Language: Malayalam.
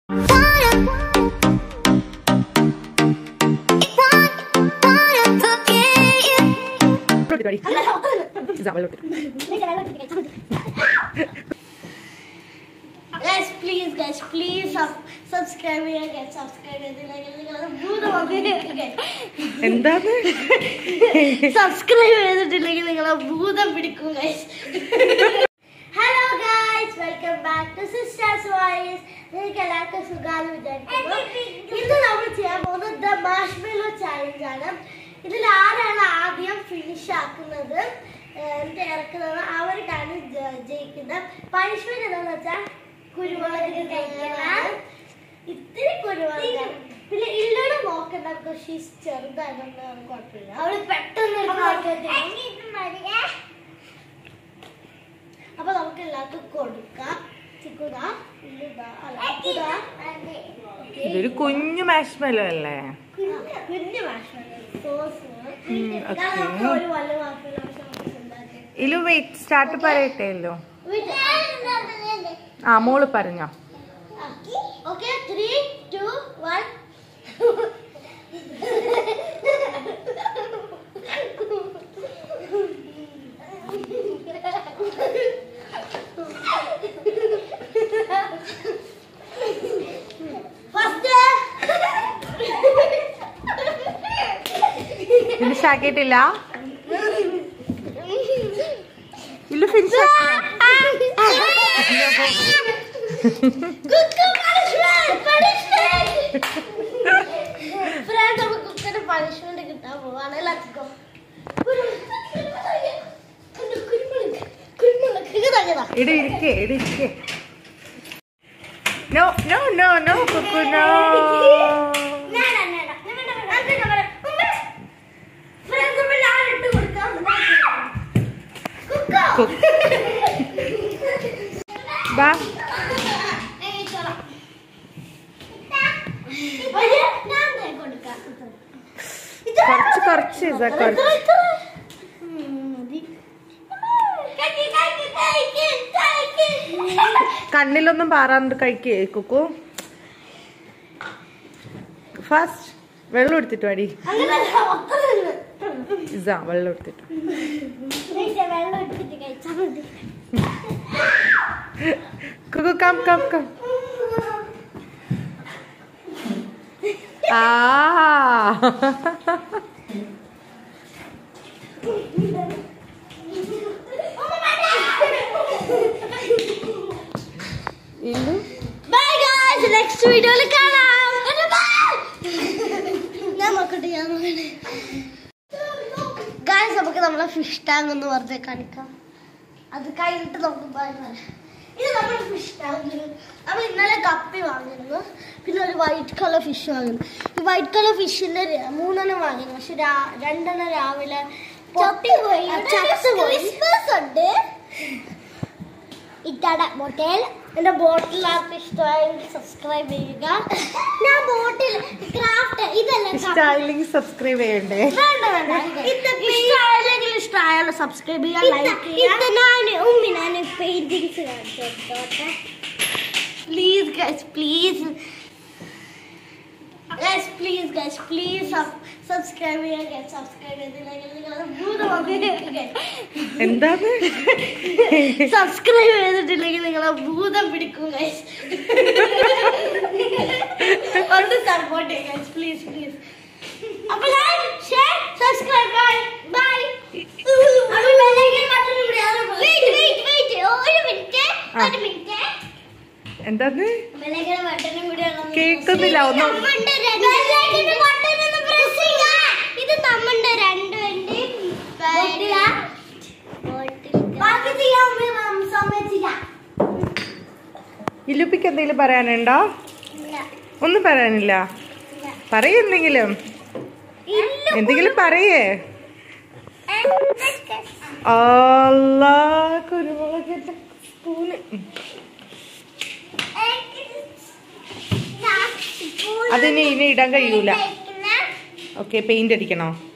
Guys, please, guys, please sub- subscribe ചെയ്യാൻ guys, subscribe ചെയ്തില്ലെങ്കിൽ നിങ്ങളത് ഭൂതം എന്താണ് സബ്സ്ക്രൈബ് ചെയ്തിട്ടില്ലെങ്കിൽ നിങ്ങളെ ഭൂതം പിടിക്കും guys hello guys welcome back to sisters voice നിങ്ങൾക്ക് എല്ലാവർക്കും സുഖാന്ന് വിചാരിക്കുന്നു ഇന്ന് നമ്മൾ ചെയ്യാൻ പോകുന്നത് ദ മാഷ്മെല്ലോ ചാലഞ്ച് ആണ് ഇതിൽ ആരാണ് ആദ്യം ഫിനിഷ് ആക്കുന്നത് ഏഹ് എന്നിട്ട് ഇറക്കുന്നത് അവർക്കാണ് ജ- ജയിക്കുന്നത് പണിഷ്മെന്റ് എന്താണെന്ന് വെച്ചാൽ കുരുമുളക് കഴിക്കണം ഇത്തിരി കുരുമുളക് പിന്നെ ഇല്ലയുടെ നോക്കണ്ട ബിക്കോസ് ഷീസ് ചെറുതായതുകൊണ്ട് അത് കുഴപ്പമില്ല അവള് പെട്ടെന്ന് അപ്പൊ നമുക്ക് എല്ലാവർക്കും കൊടുക്കാം ചിക്കുത ഇല്ലുതാ അല്ല ചിക്കുത Okay. ഇതൊരു കുഞ്ഞു മാഷ്മലോ അല്ലേ കുഞ്ഞു മാഷ്മല്ലോ സോസ് ഉം, okay. ഒരു വലിയ മാഷ്മല്ലോ ഇലു വെയിറ്റ് സ്റ്റാർട്ട് പറയട്ടേല്ലോ ആ മോള് പറഞ്ഞോ okay three two one finish ആക്കിയിട്ടില്ല ഇല്ലു ഫിനിഷ് ഫ്രണ്ട് നമുക്ക് കുക്കറിന് പണിഷ്മെന്റ് കിട്ടാൻ പോവാണ് ലെറ്റ്സ് ഗോ ഇട ഇരിക്കേ ഇട ഇരിക്കേ നോ നോ നോ നോ കുക്കു നോ ബാ കുറച്ച് കുറച്ച് ഇതാ കുറച്ച് കണ്ണിലൊന്നും പാറാണ്ട് കഴിക്കേ കുക്കു ഫസ്റ്റ് വെള്ളം എടുത്തിട്ട് വാടി ഇതാ വെള്ളം എടുത്തിട്ട് വെള്ളം എടുത്തിട്ട് കഴിച്ചാൽ മതി കുക്കു കം കം കം ആ ഇല്ലു ബൈ ഗൈസ് നെക്സ്റ്റ് വീഡിയോയിൽ കാണാം ഞാൻ നോക്കട്ടെ ഞാൻ നോക്കട്ടെ ഗൈസ് നമുക്ക് നമ്മളെ ഫിഷ് ടാങ്ക് ഒന്ന് വെറുതെ കാണിക്കാം അത് കഴിഞ്ഞിട്ട് നമുക്ക് ബൈ പറയാം ഇത് നമ്മുടെ ഫിഷ് ടാങ്ക് നമ്മൾ ഇന്നലെ കപ്പി വാങ്ങിയിരുന്നു പിന്നെ ഒരു വൈറ്റ് കളർ ഫിഷ് വാങ്ങിയിരുന്നു ഈ വൈറ്റ് കളർ ഫിഷിന്റെ മൂന്നെണ്ണം വാങ്ങിയിരുന്നു പക്ഷെ രാ- രണ്ടെണ്ണം രാവിലെ ചത്തുപോയി ഉണ്ട് ഇത്തട ബോട്ടിൽ എന്റെ ബോട്ടിൽ ആർക്ക് ഇഷ്ടമായെങ്കിൽ സബ്സ്ക്രൈബ് ചെയ്യുക ഞാൻ ബോട്ടിൽ ക്രാഫ്റ്റ് ഇതല്ല ഇഷ്ടമായില്ലെങ്കിൽ സബ്സ്ക്രൈബ് ചെയ്യണ്ടേ വേണ്ട വേണ്ട ഇഷ്ടമായെങ്കിൽ ഇഷ്ടമായാലും സബ്സ്ക്രൈബ് ചെയ്യുക ലൈക്ക് ചെയ്യുക ഞാൻ ഉമ്മി ഞാൻ പെയിന്റിങ്സ് കാണിച്ചോട്ടെ please guys please guys please guys please subscribe ചെയ്യുക ഗൈസ് സബ്സ്ക്രൈബ് ചെയ്തില്ലെങ്കിൽ നിങ്ങൾ ഭൂതം എന്താണ് സബ്സ്ക്രൈബ് ചെയ്തിട്ടില്ലെങ്കിൽ നിങ്ങളെ ഭൂതം പിടിക്കും ഗൈസ് ഒന്ന് സപ്പോർട്ട് ചെയ്യുക ഗൈസ് പ്ലീസ് പ്ലീസ് അപ്പൊ like share subscribe bye bye wait wait wait ഒരു മിനിറ്റ് ഒരു മിനിറ്റ് എന്താണ് ബെല്ലൈക്കൺ ബട്ടണും കൂടി ഒന്ന് കേൾക്കുന്നില്ല, ഒന്ന് നമ്മളുടെ രണ്ട് ബെല്ലൈക്കൺ ബട്ടൺ ഒന്ന് പ്രസ് ചെയ്യുക ഇത് നമ്മളുടെ രണ്ടുപേരുടെയും ബാക്കി ചെയ്യാൻ ഉമ്മ സമ്മതിച്ചില്ല ഇല്ലുപ്പിക്ക് എന്തെങ്കിലും പറയാനുണ്ടോ ഒന്നും പറയാനില്ല പറയെന്തെങ്കിലും എന്തെങ്കിലും പറയേ അല്ലാ കുരുമുളകിന്റെ സ്പൂണ് അതിന് ഇനി ഇടാൻ കഴിയൂല ഓക്കെ പെയിന്റ് അടിക്കണോ